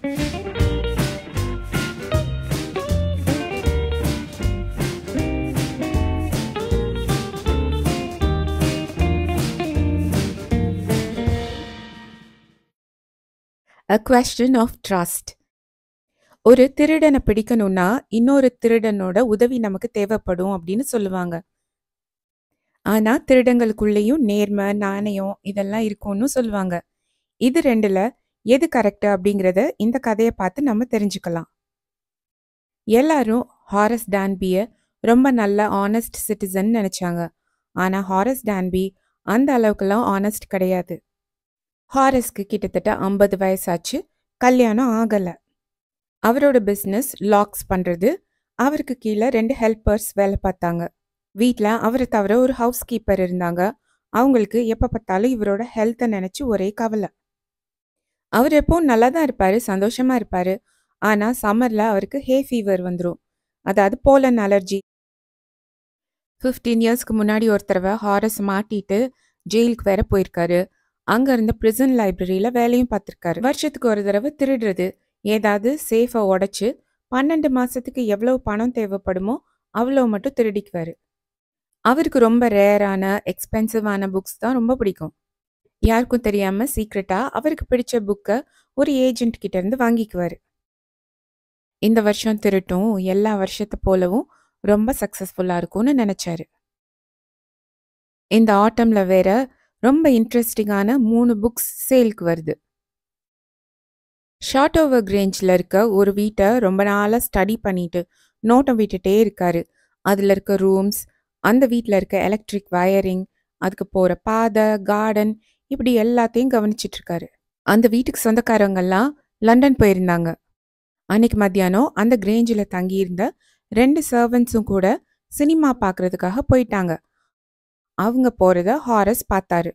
A question of trust. ஒரு திருடனை பிடிக்கணும்னா இன்னொரு திருடனோட உதவி நமக்கு தேவைப்படும் அப்படின்னு சொல்லுவாங்க. ஆனா திருடங்களுக்குள்ளேயும் நேர்மை, நாணயம் இதெல்லாம் இருக்கும்னு சொல்லுவாங்க. இது 2ல எது கரெக்ட் அப்படிங்கிறத இந்த கதைய பார்த்து நம்ம தெரிஞ்சுக்கலாம். எல்லாரும் ஹாரஸ் டான்பீய ரொம்ப நல்ல ஹானஸ்ட் சிட்டிசன் நினைச்சாங்க. ஆனா ஹாரஸ் டான்பி அந்த அளவுக்கெல்லாம் ஹானஸ்ட் கிடையாது. ஹாரஸ்க்கு கிட்டத்தட்ட 50 வயசாச்சு. கல்யாணம் ஆகல. அவரோட பிசினஸ் லாக்ஸ் பண்றது. அவருக்கு கீழ 2 ஹெல்ப்பர்ஸ் வேலை பார்த்தாங்க. வீட்ல அவர தவிர ஒரு ஹவுஸ் கீப்பர் இருந்தாங்க. அவங்களுக்கு எப்ப பார்த்தாலும் இவரோட ஹெல்த்த நினைச்சு ஒரே கவலை. அவர் எப்பவும் நல்லா தான் இருப்பாரு, சந்தோஷமா இருப்பாரு. ஆனா சம்மர்ல அவருக்கு ஹே ஃபீவர் வந்துரும். அதாவது போலன் அலர்ஜி. 15 இயர்ஸ்க்கு முன்னாடி ஒரு தடவ ஹாரஸ் மாட்டிட்டு ஜெயிலுக்கு வேற போயிருக்காரு. அங்க இருந்த பிரிசன் லைப்ரரியில வேலையும் பார்த்திருக்காரு. வருஷத்துக்கு ஒரு தடவ திருடுறது. ஏதாவது சேஃப உடைச்சு 12 மாசத்துக்கு எவ்வளவு பணம் தேவைப்படுமோ அவ்வளவு மட்டும் திருடிக்குவாரு. அவருக்கு ரொம்ப ரேரான, எக்ஸ்பென்சிவான புக்ஸ் தான் ரொம்ப பிடிக்கும். யாருக்கும் தெரியாம சீக்ரெட்டா அவருக்கு பிடிச்ச புக்க ஒரு ஏஜென்ட் கிட்ட இருந்து வாங்கிக்குவாரு. இந்த வருஷம் திருட்டும் எல்லா வருஷத்த போலவும் ரொம்ப சக்சஸ்ஃபுல்லா இருக்கும்னு நினைச்சாரு. இந்த ஆட்டம்ல வேற ரொம்ப இன்ட்ரெஸ்டிங்கான 3 புக்ஸ் சேல்க்கு வருது. ஷார்டோவர் கிரேஞ்ச்ல இருக்க ஒரு வீட்ட ரொம்ப நாளா ஸ்டடி பண்ணிட்டு நோட்டம் விட்டுட்டே இருக்காரு. அதுல இருக்க ரூம்ஸ், அந்த வீட்ல இருக்க எலக்ட்ரிக் வயரிங், அதுக்கு போற பாதை, கார்டன் இப்படி எல்லாத்தையும் கவனிச்சிட்டு இருக்காரு. அந்த வீட்டுக்கு சொந்தக்காரங்கெல்லாம் லண்டன் போயிருந்தாங்க. அன்னைக்கு மத்தியானம் அந்த கிரேஞ்சில தங்கியிருந்த 2 சர்வன்ட்ஸும் கூட சினிமா பார்க்கறதுக்காக போயிட்டாங்க. அவங்க போறத ஹாரஸ் பார்த்தாரு.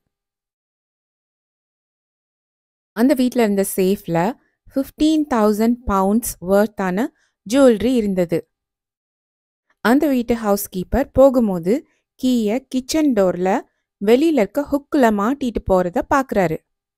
அந்த வீட்ல இருந்த சேஃப்ல 15,000 பவுண்ட்ஸ் வொர்த்தான ஜுவல்லரி இருந்தது. அந்த வீட்டு ஹவுஸ் கீப்பர் போகும்போது கீய கிச்சன் டோர்ல வெளியில இருக்க ஹுக்ல மாட்டிட்டு போறத பார்க்கறாரு.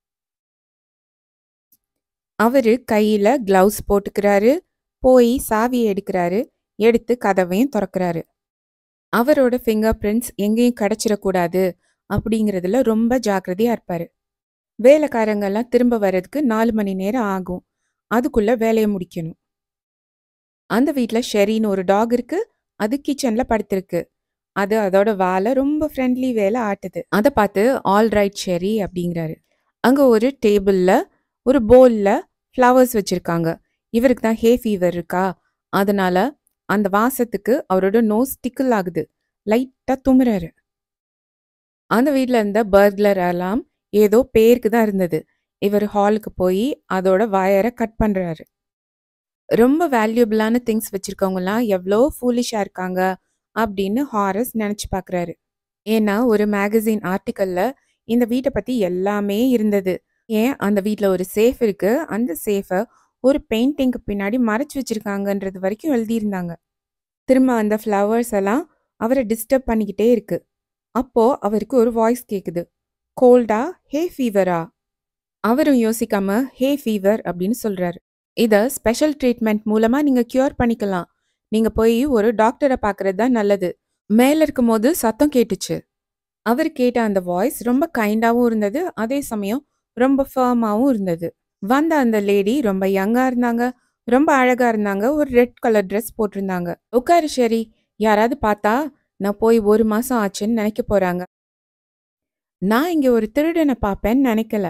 அவரு கையில கிளவுஸ் போட்டுக்கிறாரு. போய் சாவிய எடுக்கிறாரு. எடுத்து கதவையும் தொறக்கறாரு. அவரோட ஃபிங்கர் பிரிண்ட்ஸ் எங்கேயும் கிடைச்சிடக்கூடாது அப்படிங்கிறதுல ரொம்ப ஜாக்கிரதையா இருப்பாரு. வேலைக்காரங்கெல்லாம் திரும்ப வர்றதுக்கு 4 மணி நேரம் ஆகும். அதுக்குள்ள வேலைய முடிக்கணும். அந்த வீட்ல ஷெரின்னு ஒரு டாக் இருக்கு. அது கிச்சன்ல படுத்திருக்கு. அது அதோட வால ரொம்ப ஃப்ரெண்ட்லி வேல ஆட்டுது. அத பார்த்து ஆல் ரைட் ஷெரி அப்படிங்கிறாரு. அங்க ஒரு டேபிள்ல ஒரு பவுல்ல ஃப்ளவர்ஸ் வச்சிருக்காங்க. இவருக்கு தான் ஹே ஃபீவர் இருக்கா? அதனால அந்த வாசத்துக்கு அவரோட நோஸ் டிக்கிள் ஆகுது. லைட்டா தும்முறாரு. அந்த வீட்ல இருந்த பர்க்லர் அலார்ம் ஏதோ பேருக்கு தான் இருந்தது. இவரு ஹாலுக்கு போய் அதோட வயர கட் பண்றாரு. ரொம்ப வேல்யூபிளான திங்ஸ் வச்சிருக்கவங்கலாம் எவ்ளோ ஃபூலிஷா இருக்காங்க அப்படின்னு ஹாரஸ் நினைச்சு பார்க்கறாரு. ஏன்னா ஒரு மேகசின் ஆர்டிக்கல்ல இந்த வீட்ட பத்தி எல்லாமே இருந்தது. ஏன் அந்த வீட்ல ஒரு சேஃப் இருக்கு. அந்த சேஃப ஒரு பெயிண்டிங்க்கு பின்னாடி மறைச்சு வச்சிருக்காங்கன்றது வரைக்கும் எழுதியிருந்தாங்க. திரும்ப அந்த ஃப்ளவர்ஸ் எல்லாம் அவர டிஸ்டர்ப் பண்ணிக்கிட்டே இருக்கு. அப்போ அவருக்கு ஒரு வாய்ஸ் கேக்குது. கோல்டா? ஹே ஃபீவரா? அவரும் யோசிக்காம ஹே ஃபீவர் அப்படின்னு சொல்றாரு. இத ஸ்பெஷல் ட்ரீட்மெண்ட் மூலமா நீங்க கியூர் பண்ணிக்கலாம். நீங்க போய் ஒரு டாக்டர பார்க்கறது தான் நல்லது. மேல இருக்கும்போது சத்தம் கேட்டுச்சு. அவரு கேட்ட அந்த வாய்ஸ் ரொம்ப கைண்டாவும் இருந்தது. அதே சமயம் ரொம்ப ஃபர்மாவும் இருந்தது. வந்த அந்த லேடி ரொம்ப யங்கா இருந்தாங்க. ரொம்ப அழகா இருந்தாங்க. ஒரு ரெட் கலர் ட்ரெஸ் போட்டிருந்தாங்க. உட்காரு ஷெரி. யாராவது பார்த்தா நான் போய் 1 மாசம் ஆச்சுன்னு நினைக்க போறாங்க. நான் இங்க ஒரு திருடன பார்ப்பேன்னு நினைக்கல.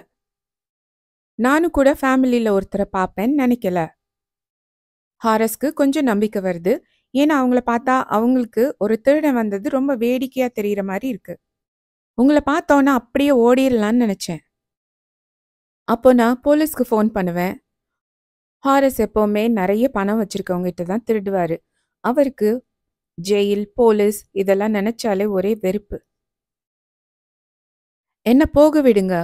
நானும் கூட ஃபேமிலில ஒருத்தர பார்ப்பேன்னு நினைக்கல. ஹாரஸ்க்கு கொஞ்சம் நம்பிக்கை வருது. ஏன்னா அவங்கள பார்த்தா அவங்களுக்கு ஒரு திருடன் வந்தது ரொம்ப வேடிக்கையா தெரியிற மாரி இருக்கு. உங்கள பார்த்தோன்ன அப்படியே ஓடிரலான்னு நினைச்சேன். அப்போ நான் போலீஸ்க்கு ஃபோன் பண்ணுவேன். ஹாரஸ் எப்பவுமே நெறைய பணம் வச்சிருக்கவங்க கிட்ட தான் திருடுவாரு. அவருக்கு ஜெயில், போலீஸ் இதெல்லாம் நினைச்சாலே ஒரே வெறுப்பு. என்ன போக விடுங்க.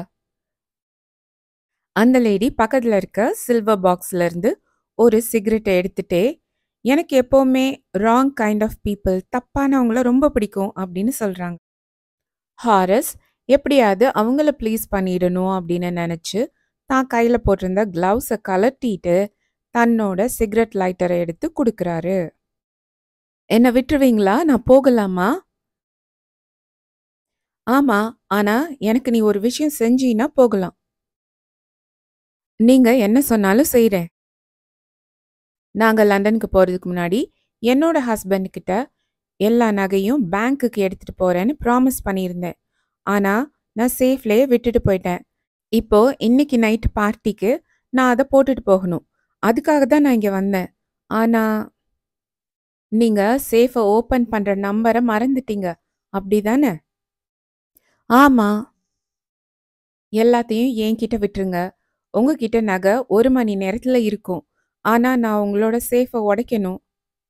அந்த லேடி பக்கத்துல இருக்க சில்வர் பாக்ஸ்ல இருந்து ஒரு சிகரெட்ட எடுத்துட்டே, எனக்கு எப்பவுமே ராங் கைண்ட் ஆஃப் பீப்பிள் தப்பானவங்கள ரொம்ப பிடிக்கும் அப்படின்னு சொல்றாங்க. ஹாரஸ் எப்படியாவது அவங்கள ப்ளீஸ் பண்ணிடணும் அப்படின்னு நினைச்சு தான் கையில போட்டிருந்த கிளவுஸ கழட்டிட்டு தன்னோட சிகரெட் லைட்டரை எடுத்து குடுக்குறாரு. "என்ன விட்டுருவீங்களா? நான் போகலாமா?" "ஆமா. ஆனா எனக்கு நீ ஒரு விஷயம் செஞ்சீன்னா போகலாம்." "நீங்க என்ன சொன்னாலும் செய்றேன்." நாங்க லண்டனுக்கு போறதுக்கு முன்னாடி என்னோட ஹஸ்பண்ட் கிட்ட எல்லா நகையும் பேங்க்குக்கு எடுத்துட்டு போறேன்னு ப்ராமிஸ் பண்ணியிருந்தேன். ஆனா நான் சேஃப்லயே விட்டுட்டு போயிட்டேன். இப்போ இன்னைக்கு நைட் பார்ட்டிக்கு நான் அத போட்டுட்டு போகணும். அதுக்காக தான் நான் இங்க வந்தேன். ஆனா நீங்க சேஃப ஓப்பன் பண்ற நம்பர மறந்துட்டீங்க. அப்படிதானே? ஆமா. எல்லாத்தையும் என்கிட்ட விட்டுருங்க. உங்ககிட்ட நகை 1 மணி நேரத்துல இருக்கும். ஆனா நான் உங்களோட சேஃப உடைக்கணும்.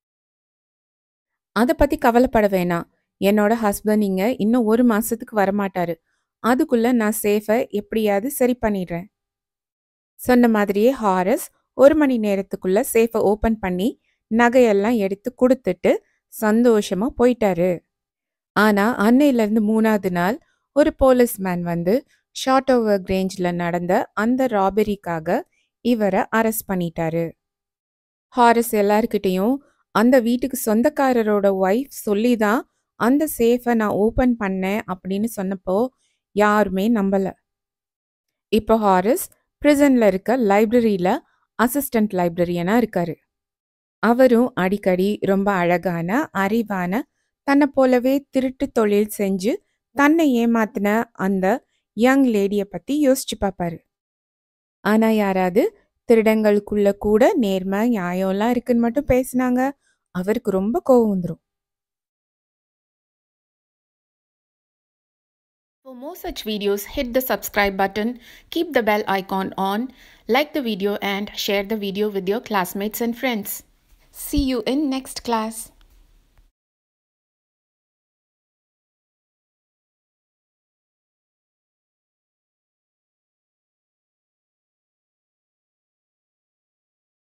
அத பத்தி கவலைப்பட வேணாம். என்னோட ஹஸ்பண்ட் இங்க இன்னும் 1 மாசத்துக்கு வரமாட்டாரு. அதுக்குள்ள நான் சேஃப எப்படியாவது சரி பண்ணிடுறேன். சொன்ன மாதிரியே ஹாரிஸ் 1 மணி நேரத்துக்குள்ள சேஃப ஓப்பன் பண்ணி நகையெல்லாம் எடுத்து குடுத்துட்டு சந்தோஷமா போயிட்டாரு. ஆனா அன்னையிலிருந்து 3வது நாள் ஒரு போலீஸ்மேன் வந்து ஷார்ட்டோவர் கிரேஞ்ச்ல நடந்த அந்த ராபரிக்காக இவர அரெஸ்ட் பண்ணிட்டாரு. ஹாரிஸ் எல்லார்கிட்டயும் அந்த வீட்டுக்கு சொந்தக்காரரோட ஒய்ஃப் சொல்லி தான் அந்த சேஃப நான் ஓப்பன் பண்ணேன் அப்படின்னு சொன்னப்போ யாருமே நம்பல. இப்போ ஹாரிஸ் பிரிசன்ல இருக்க லைப்ரரியில அசிஸ்டன்ட் லைப்ரரியனா இருக்காரு. அவரும் அடிக்கடி ரொம்ப அழகான, அறிவான, தன்ன போலவே திருட்டு தொழில் செஞ்சு தன்னை ஏமாத்துன அந்த யங் லேடிய பத்தி யோசிச்சு பாப்பாரு. ஆனா யாராவது திருடங்களுக்குள்ள கூட நேர்மை, நியாயம்லாம் இருக்குன்னு மட்டும் பேசுனாங்க, அவருக்கு ரொம்ப கோவம் வந்துரும். For more such videos, hit the subscribe button, keep the bell icon on, like the video and share the video with your classmates and friends. See you in next class.